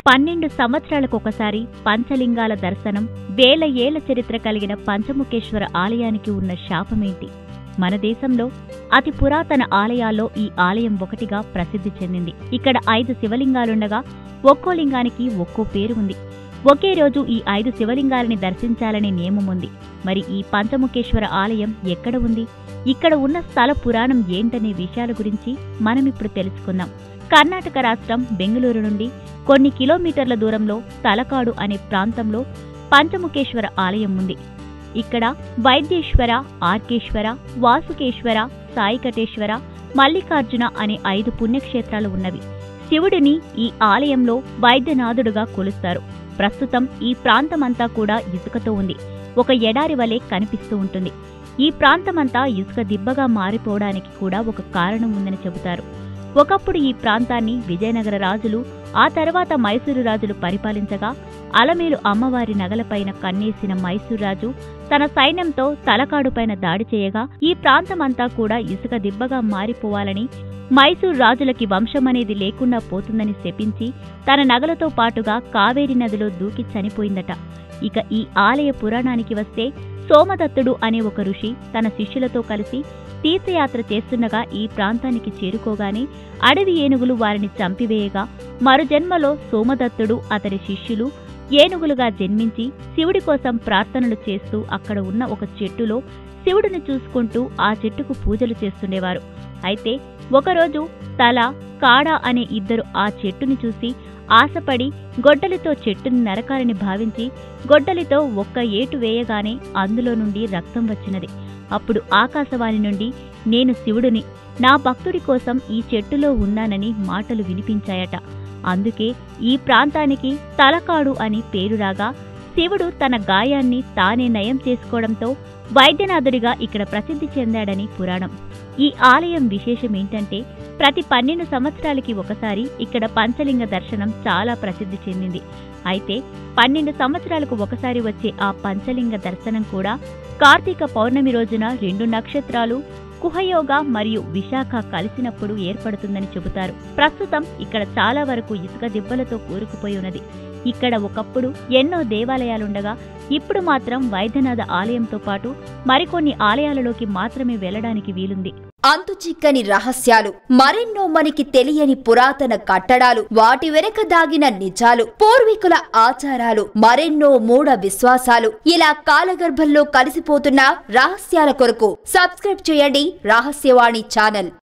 పన్నెండు సంవత్సరాలకు ఒకసారి పంచలింగాల దర్శనం వేల ఏళ్ల చరిత్ర కలిగిన పంచముఖేశ్వర ఆలయానికి ఉన్న శాపమేంటి మన దేశంలో అతి పురాతన ఆలయాల్లో ఈ ఆలయం ఒకటిగా ప్రసిద్ధి చెందింది ఇక్కడ ఐదు శివలింగాలుండగా ఒక్కో లింగానికి ఒక్కో పేరు ఉంది ఒకే రోజు ఈ ఐదు శివలింగాలని దర్శించాలనే నియమం ఉంది మరి ఈ పంచముఖేశ్వర ఆలయం ఎక్కడ ఉంది ఇక్కడ ఉన్న స్థల పురాణం ఏంటనే విషయాల గురించి మనం ఇప్పుడు తెలుసుకుందాం కర్ణాటక రాష్ట్రం బెంగళూరు నుండి కొన్ని కిలోమీటర్ల దూరంలో తలకాడు అనే ప్రాంతంలో పంచముఖేశ్వర ఆలయం ఉంది ఇక్కడ వైద్యేశ్వర ఆర్కేశ్వర వాసుకేశ్వర సాయికటేశ్వర మల్లికార్జున అనే ఐదు పుణ్యక్షేత్రాలు ఉన్నవి శివుడిని ఈ ఆలయంలో వైద్యనాథుడుగా కొలుస్తారు ప్రస్తుతం ఈ ప్రాంతమంతా కూడా ఇసుకతో ఉంది ఒక ఎడారి వలె కనిపిస్తూ ఉంటుంది ఈ ప్రాంతమంతా ఇసుక దిబ్బగా మారిపోవడానికి కూడా ఒక కారణం ఉందని చెబుతారు ఒకప్పుడు ఈ ప్రాంతాన్ని విజయనగర రాజులు ఆ తర్వాత మైసూరు రాజులు పరిపాలించగా అలమేలు అమ్మవారి నగలపైన కన్నేసిన మైసూరు రాజు తన సైన్యంతో తలకాడుపైన దాడి చేయగా ఈ ప్రాంతమంతా కూడా ఇసుక దిబ్బగా మారిపోవాలని మైసూరు రాజులకి వంశమనేది లేకుండా పోతుందని శపించి తన నగలతో పాటుగా కావేరి నదిలో దూకి చనిపోయిందట ఇక ఈ ఆలయ పురాణానికి వస్తే సోమదత్తుడు అనే ఒక ఋషి తన శిష్యులతో కలిసి తీర్థయాత్ర చేస్తుండగా ఈ ప్రాంతానికి చేరుకోగానే అడవి ఏనుగులు వారిని చంపివేయగా మరుజన్మలో సోమదత్తుడు అతడి శిష్యులు ఏనుగులుగా జన్మించి శివుడి కోసం ప్రార్థనలు చేస్తూ అక్కడ ఉన్న ఒక చెట్టులో శివుడిని చూసుకుంటూ ఆ చెట్టుకు పూజలు చేస్తుండేవారు అయితే ఒకరోజు తల కాడ అనే ఇద్దరు ఆ చెట్టుని చూసి ఆశపడి గొడ్డలితో చెట్టుని నరకాలని భావించి గొడ్డలితో ఒక్క ఏటు వేయగానే అందులో నుండి రక్తం వచ్చినది అప్పుడు ఆకాశవాణి నుండి నేను శివుడిని నా భక్తుడి కోసం ఈ చెట్టులో ఉన్నానని మాటలు వినిపించాయట అందుకే ఈ ప్రాంతానికి తలకాడు అని పేరు రాగా శివుడు తన గాయాన్ని తానే నయం చేసుకోవడంతో వైద్యనాథుడిగా ఇక్కడ ప్రసిద్ధి చెందాడని పురాణం ఈ ఆలయం విశేషం ఏంటంటే ప్రతి పన్నెండు సంవత్సరాలకి ఒకసారి ఇక్కడ పంచలింగ దర్శనం చాలా ప్రసిద్ధి చెందింది అయితే పన్నెండు సంవత్సరాలకు ఒకసారి వచ్చే ఆ పంచలింగ దర్శనం కూడా కార్తీక పౌర్ణమి రోజున రెండు నక్షత్రాలు కుహయోగ మరియు విశాఖ కలిసినప్పుడు ఏర్పడుతుందని చెబుతారు ప్రస్తుతం ఇక్కడ చాలా వరకు ఇసుక దిబ్బలతో కూరుకుపోయి ఉన్నది ఇక్కడ ఒకప్పుడు ఎన్నో దేవాలయాలుండగా ఇప్పుడు మాత్రం వైద్యనాథ ఆలయంతో పాటు మరికొన్ని ఆలయాలలోకి మాత్రమే వెళ్లడానికి వీలుంది అంతు చిక్కని రహస్యాలు మరెన్నో మనకి తెలియని పురాతన కట్టడాలు వాటి వెనక దాగిన నిజాలు పూర్వీకుల ఆచారాలు మరెన్నో మూఢ విశ్వాసాలు ఇలా కాలగర్భంలో కలిసిపోతున్న రహస్యాల కొరకు సబ్స్క్రైబ్ చేయండి రహస్యవాణి ఛానల్